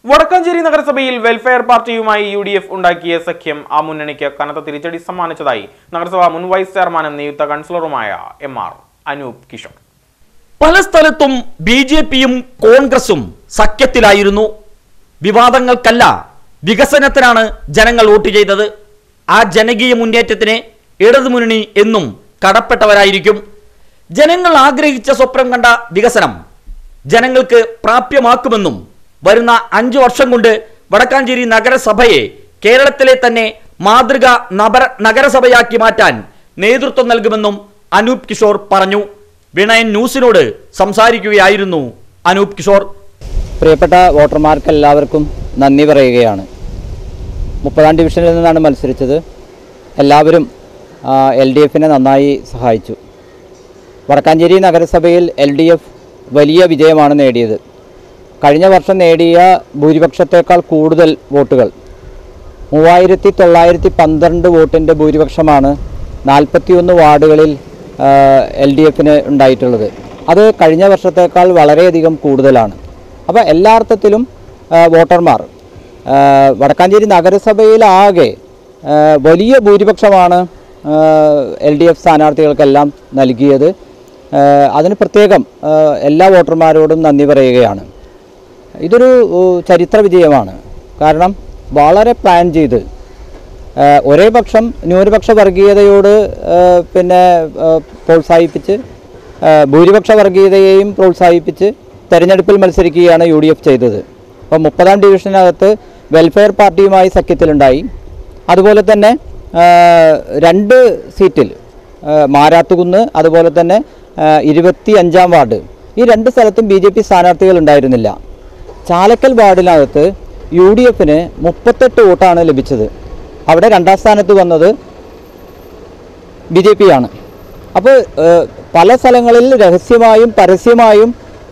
വടക്കാഞ്ചേരി നഗരസഭയിൽ വെൽഫെയർ പാർട്ടിയുമായി U D F ഉണ്ടാക്കിയ സഖ്യം ആ മുന്നണിക്ക് കനത്ത തിരിച്ചടി സമ്മാനിച്ചതായി നഗരസഭ മുൻ വൈസ് ചെയർമാനും നിയുക്ത കൺസലറുമായ എം ആർ അനൂപ് കിഷോർ പല സ്ഥലത്തും ബി ജെ പിയും കോൺഗ്രസും സഖ്യത്തിലായിരുന്നു വിവാദങ്ങൾക്കല്ല വികസനത്തിനാണ് ജനങ്ങൾ വോട്ട് ചെയ്തത് ആ ജനകീയ മുന്നേറ്റത്തിന് ഇടതുമുന്നണി എന്നും കടപ്പെട്ടവരായിരിക്കും ജനങ്ങൾ ആഗ്രഹിച്ച സ്വപ്നം കണ്ട വികസനം ജനങ്ങൾക്ക് പ്രാപ്യമാക്കുമെന്നും വരുന്ന അഞ്ചു വർഷം കൊണ്ട് വടക്കാഞ്ചേരി നഗരസഭയെ കേരളത്തിലെ തന്നെ മാതൃക നഗര നഗരസഭയാക്കി മാറ്റാൻ നേതൃത്വം നൽകുമെന്നും അനൂപ് കിഷോർ പറഞ്ഞു വിണയൻ ന്യൂസിനോട് സംസാരിക്കുകയായിരുന്നു അനൂപ് കിഷോർ പ്രിയപ്പെട്ട വോട്ടർമാർക്ക് എല്ലാവർക്കും നന്ദി പറയുകയാണ് മുപ്പതാം ഡിവിഷനിൽ നിന്നാണ് മത്സരിച്ചത് എല്ലാവരും എൽ ഡി എഫിനെ നന്നായി സഹായിച്ചു വടക്കാഞ്ചേരി നഗരസഭയിൽ എൽ ഡി എഫ് വലിയ വിജയമാണ് നേടിയത് കഴിഞ്ഞ വർഷം നേടിയ ഭൂരിപക്ഷത്തേക്കാൾ കൂടുതൽ വോട്ടുകൾ മൂവായിരത്തി തൊള്ളായിരത്തി പന്ത്രണ്ട് വോട്ടിൻ്റെ ഭൂരിപക്ഷമാണ് നാൽപ്പത്തിയൊന്ന് വാർഡുകളിൽ എൽ ഡി എഫിന് ഉണ്ടായിട്ടുള്ളത് അത് കഴിഞ്ഞ വർഷത്തേക്കാൾ വളരെയധികം കൂടുതലാണ് അപ്പോൾ എല്ലാ അർത്ഥത്തിലും ആ, വോട്ടർമാർ ആ, വടക്കാഞ്ചേരി നഗരസഭയിലാകെ ആ, വലിയ ഭൂരിപക്ഷമാണ് എൽ ഡി എഫ് സ്ഥാനാർത്ഥികൾക്കെല്ലാം നൽകിയത് ആ, അതിന് പ്രത്യേകം ആ, എല്ലാ വോട്ടർമാരോടും നന്ദി പറയുകയാണ് ഇതൊരു ഏഹ്, ചരിത്ര വിജയമാണ് കാരണം വളരെ പ്ലാൻ ചെയ്ത് ഏഹ്, ഒരേ പക്ഷം ന്യൂനപക്ഷ വർഗീയതയോട് ഏഹ്, പിന്നെ ഏഹ്, പ്രോത്സാഹിപ്പിച്ച് ഏഹ്, ഭൂരിപക്ഷ വർഗീയതയെയും പ്രോത്സാഹിപ്പിച്ച് തെരഞ്ഞെടുപ്പിൽ മത്സരിക്കുകയാണ് യു ഡി എഫ് ചെയ്തത് അപ്പോൾ മുപ്പതാം ഡിവിഷനകത്ത് വെൽഫെയർ പാർട്ടിയുമായി സഖ്യത്തിലുണ്ടായി അതുപോലെ തന്നെ ഏഹ്, രണ്ട് സീറ്റിൽ ഏഹ്, മാരാത്തുകുന്ന് അതുപോലെ തന്നെ ഏഹ്, ഇരുപത്തി അഞ്ചാം വാർഡ് ഈ രണ്ട് സ്ഥലത്തും ബി ജെ പി സ്ഥാനാർത്ഥികൾ ഉണ്ടായിരുന്നില്ല ചാലക്കൽ വാർഡിനകത്ത് യു ഡി എഫിന് മുപ്പത്തെട്ട് വോട്ടാണ് ലഭിച്ചത് അവിടെ രണ്ടാം സ്ഥാനത്ത് വന്നത് ബി ജെ പി ആണ് അപ്പോൾ ഏഹ്, പല സ്ഥലങ്ങളിൽ രഹസ്യമായും പരസ്യമായും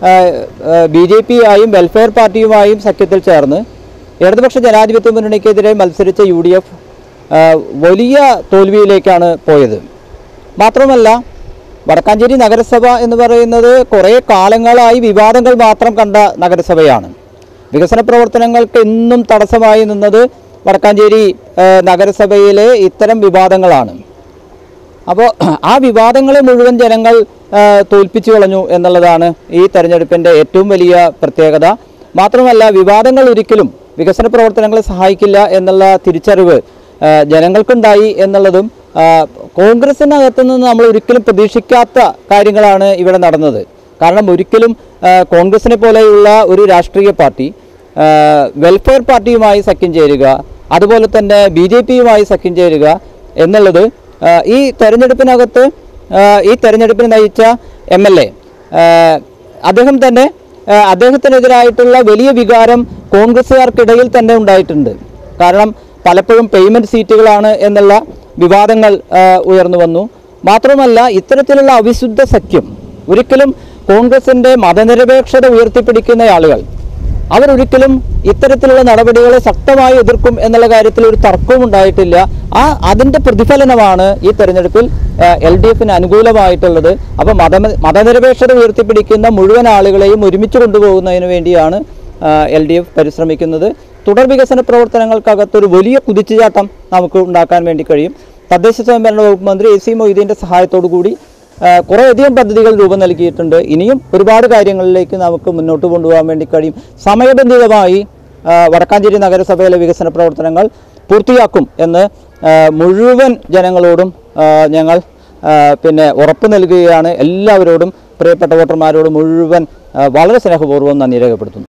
ബി ജെ പിയായും വെൽഫെയർ പാർട്ടിയുമായും സഖ്യത്തിൽ ചേർന്ന് ഇടതുപക്ഷ ജനാധിപത്യ മുന്നണിക്കെതിരെ മത്സരിച്ച യു ഡി എഫ് വലിയ തോൽവിയിലേക്കാണ് പോയത് മാത്രമല്ല വടക്കാഞ്ചേരി നഗരസഭ എന്ന് പറയുന്നത് കുറേ കാലങ്ങളായി വിവാദങ്ങൾ മാത്രം കണ്ട നഗരസഭയാണ് വികസന പ്രവർത്തനങ്ങൾക്ക് എന്നും തടസ്സമായി നിന്നത് വടക്കാഞ്ചേരി ഏഹ്, നഗരസഭയിലെ ഇത്തരം വിവാദങ്ങളാണ് അപ്പോൾ ആ വിവാദങ്ങളെ മുഴുവൻ ജനങ്ങൾ ആ, തോൽപ്പിച്ചു കളഞ്ഞു എന്നുള്ളതാണ് ഈ തെരഞ്ഞെടുപ്പിൻ്റെ ഏറ്റവും വലിയ പ്രത്യേകത മാത്രമല്ല വിവാദങ്ങൾ ഒരിക്കലും വികസന പ്രവർത്തനങ്ങളെ സഹായിക്കില്ല എന്നുള്ള തിരിച്ചറിവ് ആ, ജനങ്ങൾക്കുണ്ടായി എന്നുള്ളതും ആ, കോൺഗ്രസിനകത്തു നിന്ന് നമ്മൾ ഒരിക്കലും പ്രതീക്ഷിക്കാത്ത കാര്യങ്ങളാണ് ഇവിടെ നടന്നത് കാരണം ഒരിക്കലും ആ, കോൺഗ്രസിനെ പോലെയുള്ള ഒരു രാഷ്ട്രീയ പാർട്ടി ആ, വെൽഫെയർ പാർട്ടിയുമായി സഖ്യം ചേരുക അതുപോലെ തന്നെ ബി ജെ പിയുമായി സഖ്യം ചേരുക എന്നുള്ളത് ആ, ഈ തെരഞ്ഞെടുപ്പിനകത്ത് ആ, ഈ തെരഞ്ഞെടുപ്പിന് നയിച്ച എം എൽ എ അദ്ദേഹം തന്നെ ആ, അദ്ദേഹത്തിനെതിരായിട്ടുള്ള വലിയ വികാരം കോൺഗ്രസ്സുകാർക്കിടയിൽ തന്നെ ഉണ്ടായിട്ടുണ്ട് കാരണം പലപ്പോഴും പേയ്മെൻറ്റ് സീറ്റുകളാണ് എന്നുള്ള വിവാദങ്ങൾ ആ, ഉയർന്നു വന്നു മാത്രമല്ല ഇത്തരത്തിലുള്ള അവിശുദ്ധ സഖ്യം ഒരിക്കലും കോൺഗ്രസിൻ്റെ മതനിരപേക്ഷത ഉയർത്തിപ്പിടിക്കുന്ന ആളുകൾ അവരൊരിക്കലും ഇത്തരത്തിലുള്ള നടപടികളെ ശക്തമായി എതിർക്കും എന്നുള്ള കാര്യത്തിൽ ഒരു തർക്കവും ഉണ്ടായിട്ടില്ല ആ അതിൻ്റെ പ്രതിഫലനമാണ് ഈ തെരഞ്ഞെടുപ്പിൽ എൽ ഡി എഫിന് അനുകൂലമായിട്ടുള്ളത് അപ്പോൾ മത മതനിരപേക്ഷത ഉയർത്തിപ്പിടിക്കുന്ന മുഴുവൻ ആളുകളെയും ഒരുമിച്ച് കൊണ്ടുപോകുന്നതിന് വേണ്ടിയാണ് എൽ ഡി എഫ് പരിശ്രമിക്കുന്നത് തുടർ വികസന പ്രവർത്തനങ്ങൾക്കകത്തൊരു വലിയ കുതിച്ചുചാട്ടം നമുക്ക് ഉണ്ടാക്കാൻ വേണ്ടി കഴിയും തദ്ദേശ സ്വയംഭരണ വകുപ്പ് മന്ത്രി എ സി മൊയ്തീൻ്റെ സഹായത്തോടു കൂടി ആ, കുറേയധികം പദ്ധതികൾ രൂപം നൽകിയിട്ടുണ്ട് ഇനിയും ഒരുപാട് കാര്യങ്ങളിലേക്ക് നമുക്ക് മുന്നോട്ട് കൊണ്ടുപോകാൻ വേണ്ടി കഴിയും സമയബന്ധിതമായി ആ, വടക്കാഞ്ചേരി നഗരസഭയിലെ വികസന പ്രവർത്തനങ്ങൾ പൂർത്തിയാക്കും എന്ന് ആ, മുഴുവൻ ജനങ്ങളോടും ആ, ഞങ്ങൾ ആ, പിന്നെ ഉറപ്പ് നൽകുകയാണ് എല്ലാവരോടും പ്രിയപ്പെട്ട വോട്ടർമാരോട് മുഴുവൻ ആ, വളരെ സ്നേഹപൂർവ്വം നന്ദി രേഖപ്പെടുത്തുന്നു